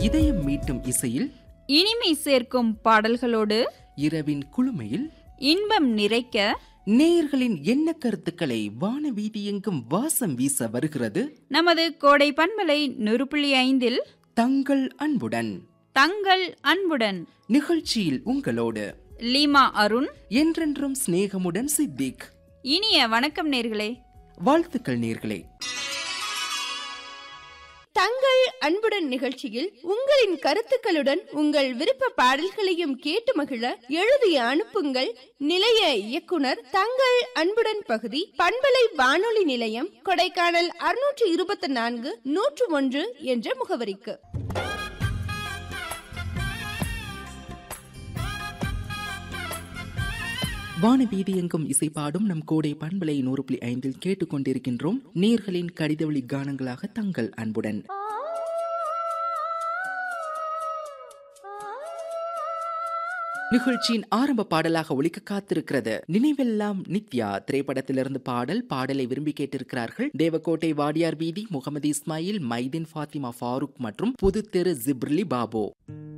இதயம் மீட்டும் இசையில் இனிமை சேர்க்கும் பாடல்களோடு இரவின் குளுமையில் இன்பம் நிறைக்க நேயர்களின் எண்ண கருத்துக்களை வானவீதி எங்கும் வாசம் வீச வருகிறது நமது கோடை பண்பலை நூறு புள்ளி ஐந்தில் தங்கள் அன்புடன் தங்கள் அன்புடன் நிகழ்ச்சியில் உங்களோடு லீமா அருண் என்றென்றும் சிநேகமுடன் சித்திக் இனிய வணக்கம் நேர்களே வாழ்த்துக்கள் நேர்களே தங்கள் அன்புடன் நிகழ்ச்சியில் உங்களின் கருத்துக்களுடன் உங்கள் விருப்ப பாடல்களையும் கேட்டு மகிழ எழுதி அனுப்புங்கள் நிலைய இயக்குனர் தங்கள் அன்புடன் பகுதி பண்பலை வானொலி நிலையம் கொடைக்கானல் அறுநூற்று இருபத்தி நான்கு நூற்று ஒன்று என்ற முகவரிக்கு வானவீதி எங்கும் இசைப்பாடும் நம் கோடை பண்பலை நூறு புள்ளி ஐந்தில் கேட்டுக்கொண்டிருக்கின்றோம் நேர்களின் கடிதவழி கானங்களாக தங்கள் அன்புடன் நிகழ்ச்சியின் ஆரம்ப பாடலாக ஒலிக்க காத்திருக்கிறது நினைவெல்லாம் நித்யா திரைப்படத்திலிருந்து பாடல் பாடலை விரும்பி கேட்டிருக்கிறார்கள் தேவக்கோட்டை வாடியார் வீதி முகமது இஸ்மாயில் மைதீன் ஃபாத்திமா ஃபாரூக் மற்றும் புதுத்தெரு ஜிப்ரிலி பாபு